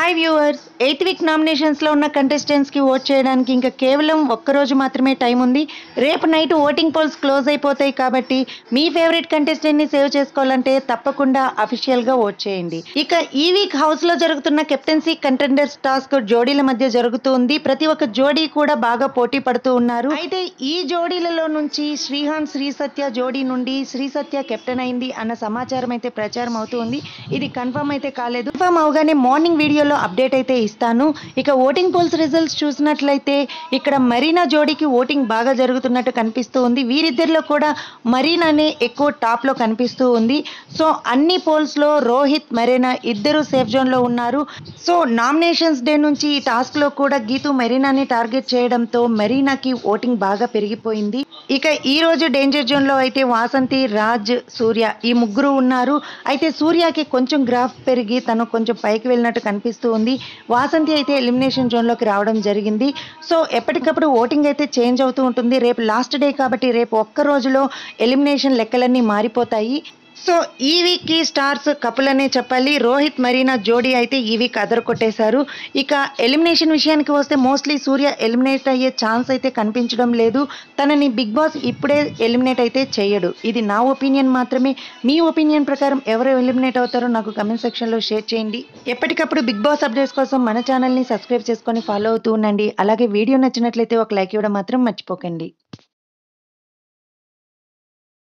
hi viewers eighth week నామినేషన్స్లో ఉన్న కంటెస్టెంట్స్కి ఓట్ చేయడానికి ఇంకా కేవలం ఒక్కరోజు మాత్రమే టైం ఉంది రేపు నైట్ ఓటింగ్ పోల్స్ క్లోజ్ అయిపోతాయి కాబట్టి మీ ఫేవరెట్ కంటెస్టెంట్ని సేవ్ చేసుకోవాలంటే తప్పకుండా అఫీషియల్గా ఓట్ చేయండి ఇక ఈ వీక్ హౌస్లో జరుగుతున్న కెప్టెన్సీ కంటెండర్స్ టాస్క్ జోడీల మధ్య జరుగుతుంది ప్రతి ఒక్క జోడీ కూడా బాగా పోటీ పడుతూ ఉన్నారు అయితే ఈ జోడీలలో నుంచి శ్రీహాన్ శ్రీ సత్య జోడీ నుండి శ్రీ సత్య కెప్టెన్ అయింది అన్న సమాచారం అయితే ప్రచారం అవుతుంది ఇది కన్ఫర్మ్ అయితే కాలేదు కన్ఫర్మ్ అవగానే మార్నింగ్ వీడియోలో అప్డేట్ అయితే ఇస్తాను ఇక ఓటింగ్ పోల్స్ రిజల్ట్స్ చూసినట్లయితే ఇక్కడ మరీనా జోడీకి ఓటింగ్ బాగా జరుగుతున్నట్టు కనిపిస్తూ ఉంది వీరిద్దరిలో కూడా మరీనానే ఎక్కువ టాప్లో కనిపిస్తూ ఉంది సో అన్ని పోల్స్లో రోహిత్ మరీనా ఇద్దరు సేఫ్ జోన్లో ఉన్నారు సో నామినేషన్స్ డే నుంచి ఈ టాస్క్లో కూడా గీతు మరీనాని టార్గెట్ చేయడంతో మరీనాకి ఓటింగ్ బాగా పెరిగిపోయింది ఇక ఈ రోజు డేంజర్ జోన్లో అయితే వాసంతి రాజ్ సూర్య ఈ ముగ్గురు ఉన్నారు అయితే సూర్యకి కొంచెం గ్రాఫ్ పెరిగి తను కొంచెం పైకి వెళ్ళినట్టు కనిపిస్తూ ఉంది వాసంతి అయితే ఎలిమినేషన్ జోన్లోకి రావడం జరిగింది సో ఎప్పటికప్పుడు ఓటింగ్ అయితే చేంజ్ అవుతూ ఉంటుంది రేపు లాస్ట్ డే కాబట్టి రేపు ఒక్క రోజులో ఎలిమినేషన్ లెక్కలన్నీ మారిపోతాయి సో ఈ వీక్కి స్టార్స్ కపుల్ అనే చెప్పాలి రోహిత్ మరీనా జోడీ అయితే ఈ వీక్ అదర కొట్టేశారు ఇక ఎలిమినేషన్ విషయానికి వస్తే మోస్ట్లీ సూర్య ఎలిమినేట్ అయ్యే ఛాన్స్ అయితే కనిపించడం లేదు తనని బిగ్ బాస్ ఇప్పుడే ఎలిమినేట్ అయితే చేయడు ఇది నా ఒపీనియన్ మాత్రమే మీ ఒపీనియన్ ప్రకారం ఎవరు ఎలిమినేట్ అవుతారో నాకు కమెంట్ సెక్షన్లో షేర్ చేయండి ఎప్పటికప్పుడు బిగ్ బాస్ అప్డేట్స్ కోసం మన ఛానల్ని సబ్స్క్రైబ్ చేసుకొని ఫాలో అవుతూ ఉండండి అలాగే వీడియో నచ్చినట్లయితే ఒక లైక్ ఇవ్వడం మాత్రం మర్చిపోకండి